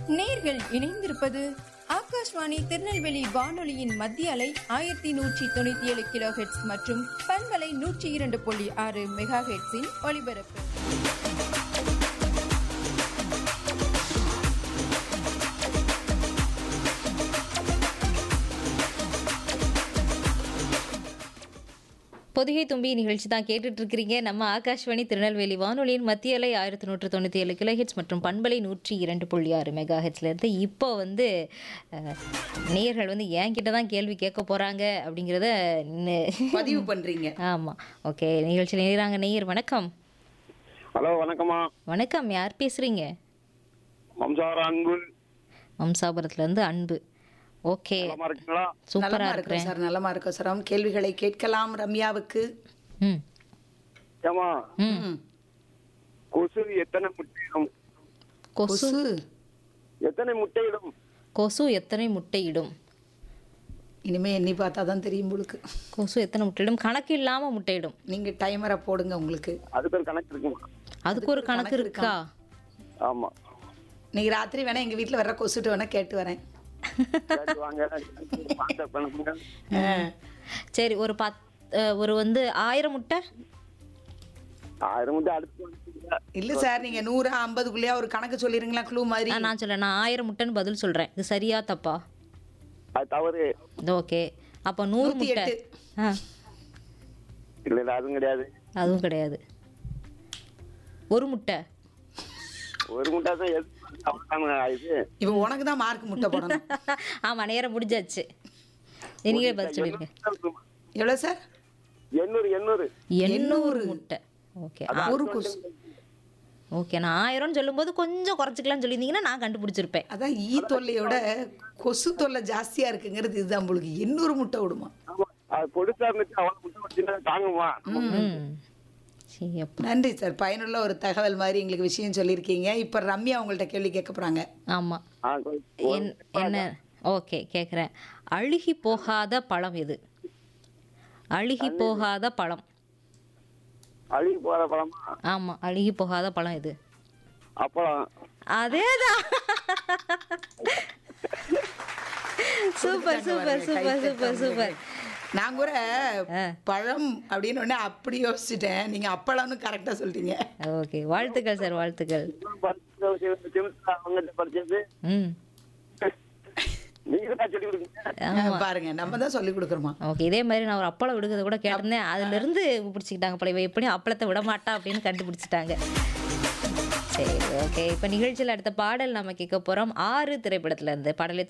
நேர்கள் இணைந்திருப்பது ஆகாஷ்வாணி திருநெல்வேலி வானொலியின் மத்திய அலை ஆயிரத்தி நூற்றி தொண்ணூத்தி ஏழு கிலோ ஹெட்ஸ் மற்றும் பண்பலை நூற்றி இரண்டு புள்ளி ஆறு மெகா ஹெட்ஸின் ஒலிபரப்பு பொதிகை தும்பி நிகழ்ச்சி தான் கேட்டுட்டு இருக்கிறீங்க நம்ம ஆகாஷ்வாணி திருநெல்வேலி வானொலியின் மத்திய அலை ஆயிரத்தி நூற்று தொண்ணூற்றி ஏழு கிலோஹெட்ஸ் மற்றும் பண்பலை நூற்றி இரண்டு புள்ளி ஆறு மெகா ஹெட்ஸ்லேருந்து இப்போ வந்து அஹ், நேயர்கள் வந்து என்கிட்ட தான் கேள்வி கேட்க போகிறாங்க அப்படிங்கிறத பதிவு பண்றீங்க ஆமாம் ஓகே நிகழ்ச்சியில் நேராங்க நேயர் வணக்கம் ஹலோ வணக்கம்மா வணக்கம் யார் பேசுகிறீங்க வம்சார அன்பு வம்சாபுரத்துலேருந்து அன்பு ஓகே நலமா இருக்கீங்களா சூப்பராக நலமா இருக்கிறேன் இருக்கோம் சார் நலமா இருக்கோம் சார் அவன் கேள்விகளை கேட்கலாம் ரம்யாவுக்கு ம் ஏமா ம். கொசு எத்தனை முட்டையிடும் கொசு கொசு எத்தனை முட்டையிடும் கொசு எத்தனை முட்டையிடும் இனிமே எண்ணி பார்த்தா தான் தெரியும் உங்களுக்கு கொசு எத்தனை முட்டையிடும் கணக்கு இல்லாமல் முட்டையிடும் நீங்க டைமரை போடுங்க உங்களுக்கு அதுக்கு ஒரு கணக்கு இருக்குமா அதுக்கு ஒரு கணக்கு இருக்கா ஆமா இன்னைக்கு ராத்திரி வேணா எங்க வீட்ல வர்ற கொசுட்டு வேணா கேட்டு வரேன் கேட்டு வாங்க வாட்ஸ்அப் பண்ணுங்க சரி ஒரு பத் அஹ், ஒரு வந்து ஆயிரம் முட்டை ஆயிரம் முட்டை அடுத்து வந்துட்டீங்க. இல்ல சார் நீங்க நூறு ஐம்பதுக்குள்ளேயே ஒரு கணக்கு சொல்லிருங்களா க்ளூ மாதிரி ஆ, நான் சொல்ல நான் ஆயிரம் முட்டைன்னு பதில் சொல்றேன் இது சரியா தப்பா அது தவறு இது ஓகே அப்போ நூறு நூத்தி முட்டை எட்டு. ஆ இல்ல இல்ல அதுவும் கிடையாது அதுவும் கிடையாது ஒரு முட்டை ஒரு முட்டை தான் எது அவ்வளவுதானுங்க இது இப்ப உனக்கு தான் மார்க் முட்டை போடணும் ஆமா நேரம் முடிஞ்சாச்சு நீங்களே பதில் சொல்லிருங்க எவ்வளவு சார் எண்ணூறு எண்ணூறு எண்ணூறு முட்டை ஓகே ஒரு கொசு ஓகே நான் ஆயிரம்னு சொல்லும்போது கொஞ்சம் குறைச்சிக்கலாம்னு சொல்லியிருந்தீங்கன்னா நான் கண்டுபிடிச்சிருப்பேன் அதான் ஈ தொல்லையோட கொசு தொல்லை ஜாஸ்தியா இருக்குங்கிறது இதுதான் உங்களுக்கு எண்ணூறு முட்டை விடுமா ஆமா அது பொடிசா இருந்துச்சு அவ்வளவு முட்டை வச்சுன்னா தாங்குமா ம் சரி அப்போ நன்றி சார் பயனுள்ள ஒரு தகவல் மாதிரி எங்களுக்கு விஷயம் சொல்லியிருக்கீங்க இப்போ ரம்யா உங்கள்ட்ட கேள்வி கேட்க போறாங்க ஆமாம் ஆ, கொஞ்சம் என் என்ன ஓகே கேட்குறேன் அழுகி போகாத பழம் எது அழுகி போகாத பழம் அழுகி போற பழமா ஆமாம் அழுகி போகாத பழம் எது அப்பளம் அதேதான் super super super super super நான் கூட பழம் அப்படின்னு உடனே அப்படி யோசிச்சுட்டேன் நீங்க அப்பளம்னு கரெக்டா சொல்லிட்டீங்க ஓகே வாழ்த்துக்கள் சார் வாழ்த்துக்கள் அவங்ககிட்ட படிச்சது ம் நீங்க தான் சொல்லி கொடுங்க பாருங்க நம்ம தான் சொல்லி கொடுக்குறோமா ஓகே இதே மாதிரி நான் ஒரு அப்பளம் விடுகிறத கூட கேட்டிருந்தேன் அதுலேருந்து பிடிச்சிக்கிட்டாங்க போல இவ எப்படியும் அப்பளத்தை விட மாட்டா அப்படின்னு கண்டுபிடிச்சிட்டாங்க சரி ஓகே இப்போ நிகழ்ச்சியில் அடுத்த பாடல் நம்ம கேட்க போகிறோம் ஆறு திரைப்படத்துல இருந்து பாடலை